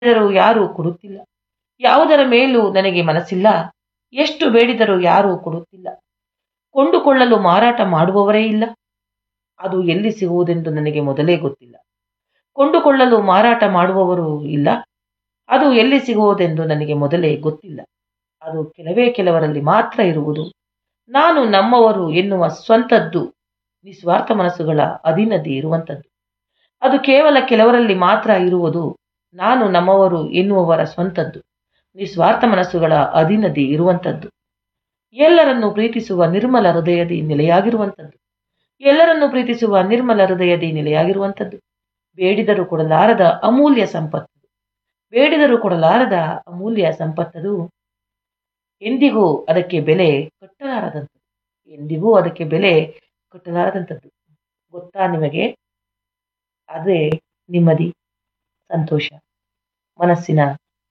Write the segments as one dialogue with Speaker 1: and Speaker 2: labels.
Speaker 1: ಬೇಡಿದರೂ ಯಾರೂ ಕೊಡುತ್ತಿಲ್ಲ ಯಾವುದರ ಮೇಲೂ ನನಗೆ ಮನಸ್ಸಿಲ್ಲ ಎಷ್ಟು ಬೇಡಿದರೂ ಯಾರೂ ಕೊಡುತ್ತಿಲ್ಲ ಕೊಂಡುಕೊಳ್ಳಲು ಮಾರಾಟ ಮಾಡುವವರೇ ಇಲ್ಲ ಅದು ಎಲ್ಲಿ ಸಿಗುವುದೆಂದು ನನಗೆ ಮೊದಲೇ ಗೊತ್ತಿಲ್ಲ ಕೊಂಡುಕೊಳ್ಳಲು ಮಾರಾಟ ಮಾಡುವವರು ಇಲ್ಲ ಅದು ಎಲ್ಲಿ ಸಿಗುವುದೆಂದು ನನಗೆ ಮೊದಲೇ ಗೊತ್ತಿಲ್ಲ ಅದು ಕೆಲವೇ ಕೆಲವರಲ್ಲಿ ಮಾತ್ರ ಇರುವುದು ನಾನು ನಮ್ಮವರು ಎನ್ನುವ ಸ್ವಂತದ್ದು ನಿಸ್ವಾರ್ಥ ಮನಸ್ಸುಗಳ ಅಧೀನತೆ ಇರುವಂಥದ್ದು ಅದು ಕೇವಲ ಕೆಲವರಲ್ಲಿ ಮಾತ್ರ ಇರುವುದು ನಾನು ನಮ್ಮವರು ಎನ್ನುವವರ ಸ್ವಂತದ್ದು ನಿಸ್ವಾರ್ಥ ಮನಸ್ಸುಗಳ ಅಧೀನತೆ ಇರುವಂಥದ್ದು ಎಲ್ಲರನ್ನು ಪ್ರೀತಿಸುವ ನಿರ್ಮಲ ಹೃದಯದಿ ನೆಲೆಯಾಗಿರುವಂಥದ್ದು ಎಲ್ಲರನ್ನು ಪ್ರೀತಿಸುವ ನಿರ್ಮಲ ಹೃದಯದಿ ನೆಲೆಯಾಗಿರುವಂಥದ್ದು ಬೇಡಿದರೂ ಕೊಡಲಾರದ ಅಮೂಲ್ಯ ಸಂಪತ್ತು ಬೇಡಿದರೂ ಕೊಡಲಾರದ ಅಮೂಲ್ಯ ಸಂಪತ್ತದು ಎಂದಿಗೂ ಅದಕ್ಕೆ ಬೆಲೆ ಕಟ್ಟಲಾರದಂಥದ್ದು ಎಂದಿಗೂ ಅದಕ್ಕೆ ಬೆಲೆ ಕಟ್ಟಲಾರದಂಥದ್ದು ಗೊತ್ತಾ ನಿಮಗೆ ಅದೇ ನೆಮ್ಮದಿ ಸಂತೋಷ ಮನಸ್ಸಿನ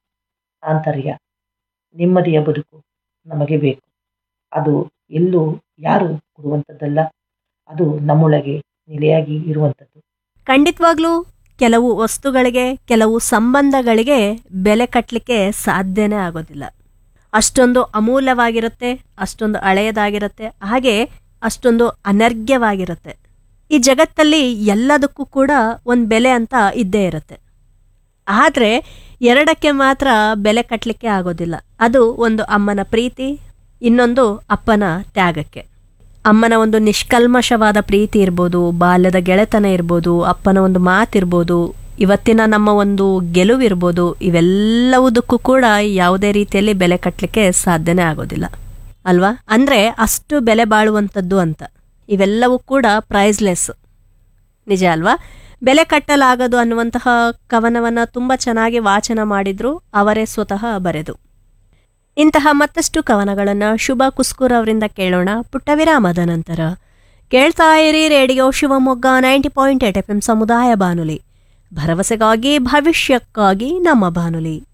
Speaker 1: ಆಂತರ್ಯ ನೆಮ್ಮದಿಯ ಬದುಕು ನಮಗೆ ಬೇಕು ಅದು ಎಲ್ಲೂ ಯಾರು ಕೊಡುವಂಥದ್ದಲ್ಲ ಅದು ನಮ್ಮೊಳಗೆ ನೆಲೆಯಾಗಿ ಇರುವಂಥದ್ದು
Speaker 2: ಖಂಡಿತವಾಗ್ಲೂ ಕೆಲವು ವಸ್ತುಗಳಿಗೆ ಕೆಲವು ಸಂಬಂಧಗಳಿಗೆ ಬೆಲೆ ಕಟ್ಟಲಿಕ್ಕೆ ಸಾಧ್ಯನೇ ಆಗೋದಿಲ್ಲ ಅಷ್ಟೊಂದು ಅಮೂಲ್ಯವಾಗಿರುತ್ತೆ ಅಷ್ಟೊಂದು ಹಳೆಯದಾಗಿರುತ್ತೆ ಹಾಗೆ ಅಷ್ಟೊಂದು ಅನರ್ಘ್ಯವಾಗಿರುತ್ತೆ ಈ ಜಗತ್ತಲ್ಲಿ ಎಲ್ಲದಕ್ಕೂ ಕೂಡ ಒಂದು ಬೆಲೆ ಅಂತ ಇದ್ದೇ ಇರುತ್ತೆ ಆದರೆ ಎರಡಕ್ಕೆ ಮಾತ್ರ ಬೆಲೆ ಕಟ್ಟಲಿಕ್ಕೆ ಆಗೋದಿಲ್ಲ ಅದು ಒಂದು ಅಮ್ಮನ ಪ್ರೀತಿ ಇನ್ನೊಂದು ಅಪ್ಪನ ತ್ಯಾಗಕ್ಕೆ ಅಮ್ಮನ ಒಂದು ನಿಷ್ಕಲ್ಮಶವಾದ ಪ್ರೀತಿ ಇರ್ಬೋದು ಬಾಲ್ಯದ ಗೆಳೆತನ ಇರ್ಬೋದು ಅಪ್ಪನ ಒಂದು ಮಾತಿರ್ಬೋದು ಇವತ್ತಿನ ನಮ್ಮ ಒಂದು ಗೆಲುವಿರ್ಬೋದು ಇವೆಲ್ಲವುದಕ್ಕೂ ಕೂಡ ಯಾವುದೇ ರೀತಿಯಲ್ಲಿ ಬೆಲೆ ಕಟ್ಟಲಿಕ್ಕೆ ಸಾಧ್ಯನೇ ಆಗೋದಿಲ್ಲ ಅಲ್ವಾ ಅಂದರೆ ಅಷ್ಟು ಬೆಲೆ ಬಾಳುವಂಥದ್ದು ಅಂತ ಇವೆಲ್ಲವೂ ಕೂಡ ಪ್ರೈಸ್ಲೆಸ್ ನಿಜ ಅಲ್ವಾ ಬೆಲೆ ಕಟ್ಟಲಾಗದು ಅನ್ನುವಂತಹ ಕವನವನ್ನು ತುಂಬ ಚೆನ್ನಾಗಿ ವಾಚನ ಮಾಡಿದ್ರು ಅವರೇ ಸ್ವತಃ ಬರೆದು ಇಂತಹ ಮತ್ತಷ್ಟು ಕವನಗಳನ್ನು ಶುಭ ಕುಸ್ಕೂರ್ ಅವರಿಂದ ಕೇಳೋಣ ಪುಟ್ಟ ವಿರಾಮದ ನಂತರ ಕೇಳ್ತಾ ಇರಿ radio Shivamogga ninety point eight F M ಸಮುದಾಯ ಬಾನುಲಿ ಭರವಸೆಗಾಗಿ ಭವಿಷ್ಯಕ್ಕಾಗಿ ನಮ್ಮ ಬಾನುಲಿ